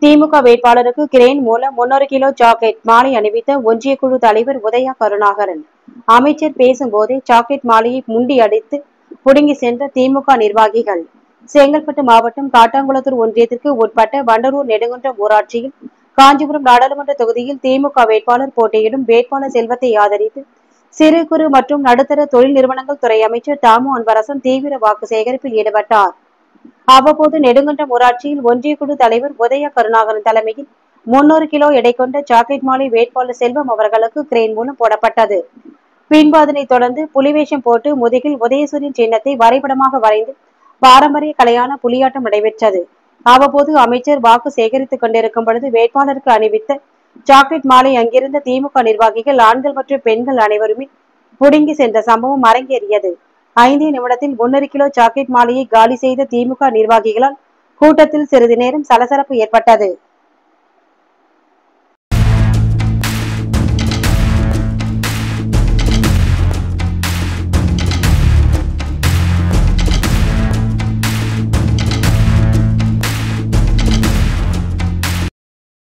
திமுக வேட்பாளருக்கு கிரேன் மூலம் முன்னூறு கிலோ சாக்லேட் மாலை அணிவித்த ஒன்றிய குழு தலைவர் உதயா கருணாகரன் அமைச்சர் பேசும்போதே சாக்லேட் மாலையை முண்டி அடித்து புடுங்கி சென்ற திமுக நிர்வாகிகள் செங்கல்பட்டு மாவட்டம் காட்டாங்குளத்தூர் ஒன்றியத்திற்கு உட்பட்ட வண்டலூர் நெடுங்குன்றம் ஊராட்சியில் காஞ்சிபுரம் நாடாளுமன்ற தொகுதியில் திமுக வேட்பாளர் போட்டியிடும் வேட்பாளர் செல்வத்தை ஆதரித்து சிறு குறு மற்றும் நடுத்தர தொழில் நிறுவனங்கள் துறை அமைச்சர் தாமு அன்பரசன் தீவிர வாக்கு சேகரிப்பில் ஈடுபட்டார் அவ்வப்போது நெடுங்குன்றம் ஊராட்சியில் ஒன்றிய குழு தலைவர் உதய கருணாகரன் தலைமையில் முன்னூறு கிலோ எடை கொண்ட சாக்லேட் மாலை வேட்பாளர் செல்வம் அவர்களுக்கு கிரேன் மூலம் போடப்பட்டது பின்பு அதனைத் தொடர்ந்து புலிவேஷம் போட்டு முதுகில் உதயசூரியன் சின்னத்தை வரைபடமாக வரைந்து பாரம்பரிய கலையான புலியாட்டம் நடைபெற்றது அவ்வப்போது அமைச்சர் வாக்கு சேகரித்துக் கொண்டிருக்கும் பொழுது வேட்பாளருக்கு அணிவித்த சாக்லேட் மாலை அங்கிருந்த திமுக நிர்வாகிகள் ஆண்கள் மற்றும் பெண்கள் அனைவருமே புடுங்கி சென்ற சம்பவம் அரங்கேறியது ஐந்தே நிமிடத்தில் ஒன்னரை கிலோ சாக்லேட் மாலையை காலி செய்த திமுக நிர்வாகிகளால் கூட்டத்தில் சிறிது நேரம் சலசலப்பு ஏற்பட்டது